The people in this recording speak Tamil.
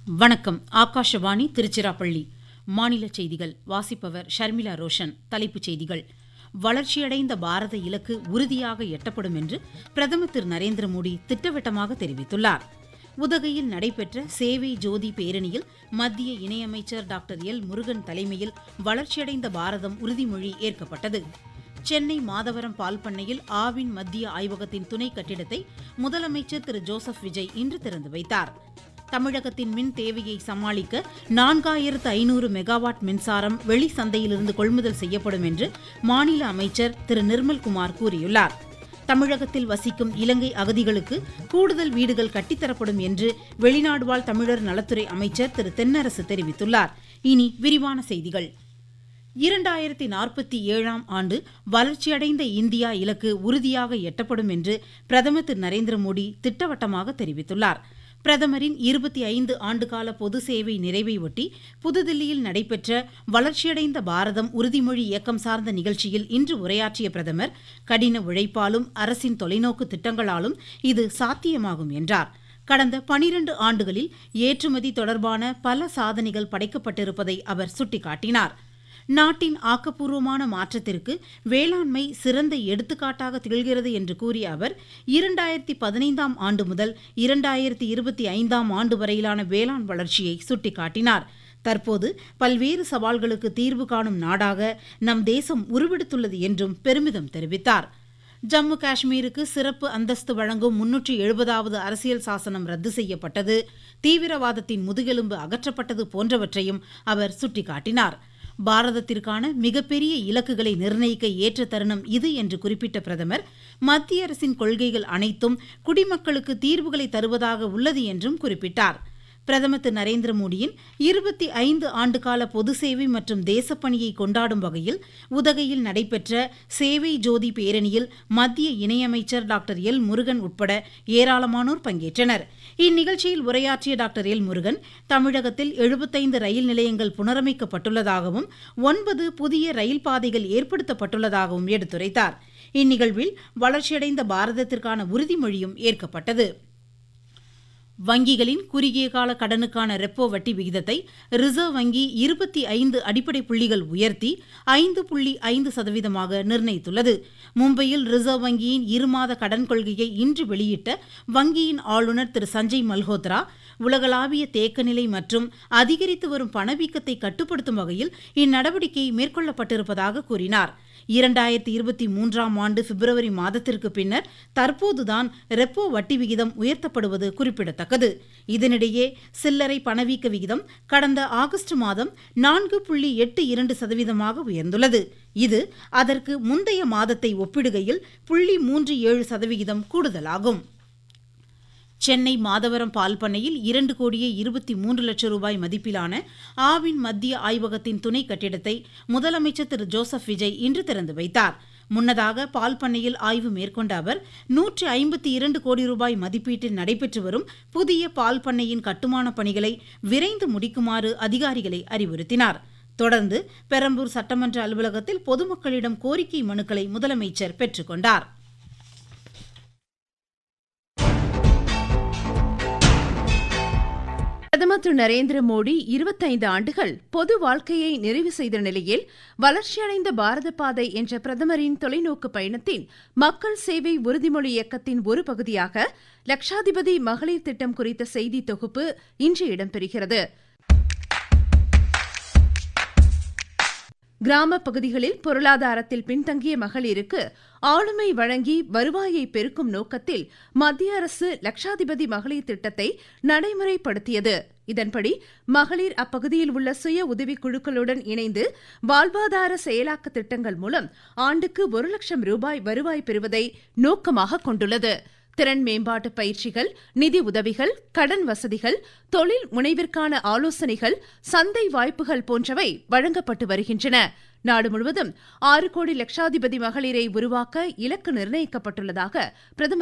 வணக்கம் ஆகாஷவாணி திருச்சிராப்பள்ளி மாநில செய்திகள் வாசிப்பவர் ஷர்மிளா ரோஷன் தலைப்புச் செய்திகள் வளர்ச்சியடைந்த பாரத இலக்கு உறுதியாக எட்டப்படும் என்று பிரதமர் திரு நரேந்திர மோடி திட்டவட்டமாக தெரிவித்துள்ளார் உதகையில் நடைபெற்ற சேவை ஜோதி பேரணியில் மத்திய இணையமைச்சர் டாக்டர் எல் முருகன் தலைமையில் வளர்ச்சியடைந்த பாரதம் உறுதிமொழி ஏற்கப்பட்டது சென்னை மாதவரம் பால் பண்ணையில் ஆவின் மத்திய ஆய்வகத்தின் துணை கட்டிடத்தை முதலமைச்சர் திரு ஜோசப் விஜய் இன்று திறந்து வைத்தார் தமிழகத்தின் மின் தேவையை சமாளிக்க நான்காயிரத்து ஐநூறு மெகாவாட் மின்சாரம் வெளி சந்தையிலிருந்து கொள்முதல் செய்யப்படும் என்று மாநில அமைச்சர் திரு நிர்மல்குமார் கூறியுள்ளார் தமிழகத்தில் வசிக்கும் இலங்கை அகதிகளுக்கு கூடுதல் வீடுகள் கட்டித்தரப்படும் என்று வெளிநாடு வாழ் தமிழர் நலத்துறை அமைச்சர் திரு தென்னரசு தெரிவித்துள்ளார் இனி விரிவான செய்திகள் இரண்டாயிரத்தி நாற்பத்தி ஏழாம் ஆண்டு வளர்ச்சியடைந்த இந்தியா இலக்கு உறுதியாக எட்டப்படும் என்று பிரதமர் திரு நரேந்திர மோடி திட்டவட்டமாக தெரிவித்துள்ளார் பிரதமரின் இருபத்தி ஐந்து ஆண்டுகால பொது சேவை நிறைவையொட்டி புதுதில்லியில் நடைபெற்ற வளர்ச்சியடைந்த பாரதம் உறுதிமொழி இயக்கம் சார்ந்த நிகழ்ச்சியில் இன்று உரையாற்றிய பிரதமர் கடின உழைப்பாலும் அரசின் தொலைநோக்கு திட்டங்களாலும் இது சாத்தியமாகும் என்றார் கடந்த பனிரண்டு ஆண்டுகளில் ஏற்றுமதி தொடர்பான பல சாதனைகள் படைக்கப்பட்டிருப்பதை அவர் சுட்டிக்காட்டினார் நாட்டின் ஆக்கப்பூர்வமான மாற்றத்திற்கு வேளாண்மை சிறந்த எடுத்துக்காட்டாக திகழ்கிறது என்று கூறிய அவர் இரண்டாயிரத்தி பதினைந்தாம் ஆண்டு முதல் இரண்டாயிரத்தி இருபத்தி ஐந்தாம் ஆண்டு வரையிலான வேளாண் வளர்ச்சியை சுட்டிக்காட்டினார் தற்போது பல்வேறு சவால்களுக்கு தீர்வு காணும் நாடாக நம் தேசம் உருவெடுத்துள்ளது என்றும் பெருமிதம் தெரிவித்தார் ஜம்மு காஷ்மீருக்கு சிறப்பு அந்தஸ்து வழங்கும் முன்னூற்றி எழுபதாவது அரசியல் சாசனம் ரத்து செய்யப்பட்டது தீவிரவாதத்தின் முதுகெலும்பு அகற்றப்பட்டது போன்றவற்றையும் அவர் சுட்டிக்காட்டினார் பாரதத்திற்கான மிகப்பெரிய இலக்குகளை நிர்ணயிக்க ஏற்ற தருணம் இது என்று குறிப்பிட்ட பிரதமர் மத்திய அரசின் கொள்கைகள் அனைத்தும் குடிமக்களுக்கு தீர்வுகளை தருவதாக உள்ளது என்றும் குறிப்பிட்டார் பிரதமர் திரு நரேந்திர மோடியின் இருபத்தி ஐந்து ஆண்டுகால பொது சேவை மற்றும் தேசப்பணியை கொண்டாடும் வகையில் உதகையில் நடைபெற்ற சேவை ஜோதி பேரணியில் மத்திய இணையமைச்சர் டாக்டர் எல் முருகன் உட்பட ஏராளமானோர் பங்கேற்றனர் இந்நிகழ்ச்சியில் உரையாற்றிய டாக்டர் எல் முருகன் தமிழகத்தில் எழுபத்தைந்து ரயில் நிலையங்கள் புனரமைக்கப்பட்டுள்ளதாகவும் ஒன்பது புதிய ரயில் பாதைகள் ஏற்படுத்தப்பட்டுள்ளதாகவும் எடுத்துரைத்தார் இந்நிகழ்வில் வளர்ச்சியடைந்த பாரதத்திற்கான உறுதிமொழியும் ஏற்கப்பட்டது வங்கிகளின் குறுகிய கால கடனுக்கான ரெப்போ வட்டி விகிதத்தை ரிசர்வ் வங்கி இருபத்தி ஐந்து அடிப்படை புள்ளிகள் உயர்த்தி ஐந்து புள்ளி ஐந்து சதவீதமாக நிர்ணயித்துள்ளது மும்பையில் ரிசர்வ் வங்கியின் இருமாத கடன் கொள்கையை இன்று வெளியிட்ட வங்கியின் ஆளுநர் திரு சஞ்சய் மல்ஹோத்ரா உலகளாவிய தேக்கநிலை மற்றும் அதிகரித்து வரும் பணவீக்கத்தை கட்டுப்படுத்தும் வகையில் இந்நடவடிக்கை மேற்கொள்ளப்பட்டிருப்பதாக கூறினார் இரண்டாயிரத்தி இருபத்தி மூன்றாம் ஆண்டு பிப்ரவரி மாதத்திற்கு பின்னர் தற்போதுதான் ரெப்போ வட்டி விகிதம் உயர்த்தப்படுவது குறிப்பிடத்தக்கது இதனிடையே சில்லறை பணவீக்க விகிதம் கடந்த ஆகஸ்ட் மாதம் நான்கு புள்ளி எட்டு இரண்டு சதவீதமாக உயர்ந்துள்ளது இது அதற்கு முந்தைய மாதத்தை ஒப்பிடுகையில் புள்ளி மூன்று ஏழு சதவிகிதம் கூடுதலாகும் சென்னை மாதவரம் பால் பண்ணையில் இரண்டு கோடியே இருபத்தி மூன்று லட்சம் ரூபாய் மதிப்பிலான ஆவின் மத்திய ஆய்வகத்தின் துணை கட்டிடத்தை முதலமைச்சர் திரு ஜோசப் விஜய் இன்று திறந்து வைத்தார் முன்னதாக பால் பண்ணையில் ஆய்வு மேற்கொண்ட அவர் நூற்று ஐம்பத்தி இரண்டு கோடி ரூபாய் மதிப்பீட்டில் நடைபெற்று வரும் புதிய பால் பண்ணையின் கட்டுமான பணிகளை விரைந்து முடிக்குமாறு அதிகாரிகளை அறிவுறுத்தினார் தொடர்ந்து பெரம்பூர் சட்டமன்ற அலுவலகத்தில் பொதுமக்களிடம் கோரிக்கை மனுக்களை முதலமைச்சர் பெற்றுக்கொண்டார் பிரதமர் திரு நரேந்திர மோடி இருபத்தைந்து ஆண்டுகள் பொது வாழ்க்கையை நிறைவு செய்த நிலையில் வளர்ச்சியடைந்த பாரத பாதை என்ற பிரதமரின் தொலைநோக்கு பயணத்தின் மக்கள் சேவை உறுதிமொழி இயக்கத்தின் ஒரு பகுதியாக லட்சாதிபதி மகளிர் திட்டம் குறித்த செய்தி தொகுப்பு இன்று இடம்பெறுகிறது கிராம பகுதிகளில் பொருளாதாரத்தில் பின்தங்கிய மகளிருக்கு ஆளுமை வழங்கி வருவாயை பெருக்கும் நோக்கத்தில் மத்திய அரசு லட்சாதிபதி மகளிர் திட்டத்தை நடைமுறைப்படுத்தியது இதன்படி மகளிர் அப்பகுதியில் உள்ள சுய உதவிக் குழுக்களுடன் இணைந்து வாழ்வாதார செயலாக்க திட்டங்கள் மூலம் ஆண்டுக்கு ஒரு லட்சம் ரூபாய் வருவாய் பெறுவதை நோக்கமாக கொண்டுள்ளது திறன் மேம்பாட்டு பயிற்சிகள் நிதி உதவிகள் கடன் வசதிகள் தொழில் முனைவிற்கான ஆலோசனைகள் சந்தை வாய்ப்புகள் போன்றவை வழங்கப்பட்டு வருகின்றன நாடு முழுவதும் ஆறு கோடி லட்சாதிபதி மகளிரை உருவாக்க இலக்கு நிர்ணயிக்கப்பட்டுள்ளதாக பிரதமர்